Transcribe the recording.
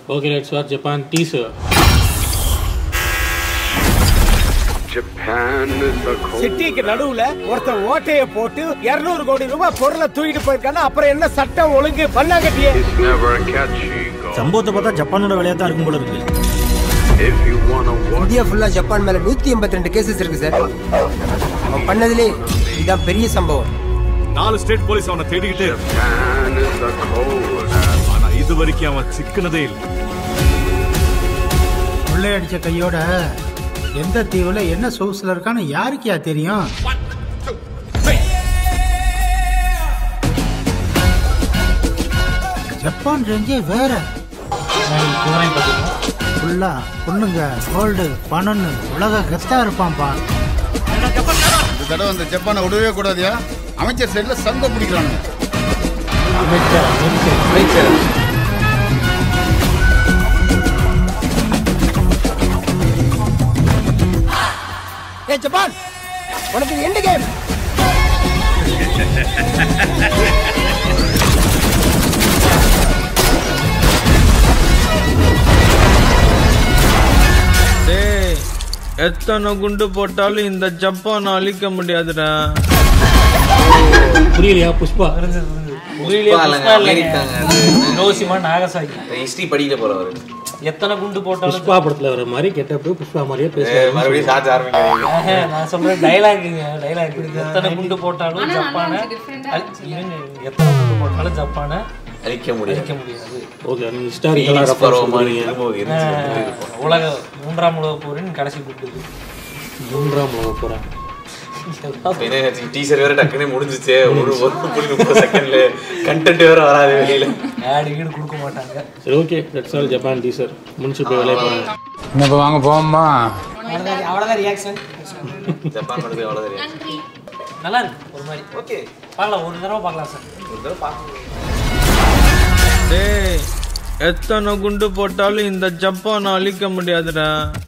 Okay, let's watch Japan teaser. Japan is the cold. சிட்டிக்கு நடுவுல ஒருத்தன் ஓட்டைய போட்டு 200 கோடி ரூபாய் பொருளை தூக்கிட்டு போயிருக்கானா அப்புறம் என்ன சட்டம் ஒழுங்கு பண்ணாங்கட்டியே It's never catchy go. சம்பவத்தை பார்த்தா ஜப்பானோட வேலையா தான் இருக்கும் போல இருக்கு If you wanna watch India ஃபுல்லா ஜப்பான் மேல நூத்தி எண்பத்தி ரெண்டு கேசஸ் இருக்கு சார் அவன் பண்ணதுலே இதான் பெரிய சம்பவம் நாலு ஸ்டேட் போலீஸ் அவனை தேடிக்கிட்டே இருக்கு. Japan is the cold. ஆனா இது வரைக்கும் அவன் சிக்கினதே இல்லை கொள்ளையடிச்ச கையோட எந்த தீவுல என்ன சொகுசுல இருக்கான்னு யாருக்கியா தெரியும் ஜப்பான் ரேஞ்சே வேற ஃபுல்லா பொண்ணுங்க கோல்டு பணம்னு உலக கெத்தா இருப்பான்ப்பா இந்த தடவை அந்த ஜப்பானை விடவே கூடாதியா அமைச்சர் சைடுல சங்கம் பிடிக்கிறானுங்க ஏ ஜப்பான் உனக்கு எண்டு கேம் டேய் எத்தனை குண்டு போட்டாலும் இந்த ஜப்பான் அழிக்க முடியாதுடா புரியலையா புஷ்பா புரியலையா புஷ்பா இல்லைங்க ஹிரோஷிமா நாகசாகி ஹிஸ்டரி படிக்கல போல அவரு எத்தனை குண்டு போட்டாலும் புஷ்பா படத்துல வர மாதிரி கெட்டப்பு புஷ்பா மாதிரியே பேசுறாரு மறுபடியும் சார்ஜ் ஆரம்பிக்கிறீங்க ஆஹா, நான் சொல்றேன் டைலாக்குங்க டைலாக் எத்தனை குண்டு போட்டாலும் ஜப்பானை அழி- இருங்க, எத்தனை குண்டு போட்டாலும் ஜப்பானை அழிக்க முடியாது அழிக்க முடியாது ஓகே நீ ஹிஸ்டாரிக்கலா Phoenix ரெஃபரன்ஸ் பருவம் மாதிரி பண்ணுறீங்க திரும்ப இருந்துச்சு வந்து இருக்கும். உலக மூன்றாம் உலக போரின் கடைசி குண்டு மூன்றாம் உலக போறேன் டீசர் வேற டக்குனே முடிஞ்சிச்சு ஒரு ஒரு புள்ளி முப்பது செகண்ட்ல கண்டென்ட் வேற வராது வெளியில ஆடு கீடு கொடுக்க மாட்டாங்க சரி okay that's all Japan teaser முடிச்சு போய் வேலையை பாருங்க இப்போ வாங்க போவோமா அவ்வளவுதான் ரியாக்ஷன் ஜப்பான் படத்துக்கு எவ்வளவு தெரியும் நல்லா இருக்கு ஒரு மாதிரி ஓகே பார்க்கலாம் ஒரு தடவை பார்க்கலாம் சார் ஒரு தடவை பார்க்கணும் டேய் எத்தனை குண்டு போட்டாலும் இந்த ஜப்பான் அழிக்க முடியாதுடா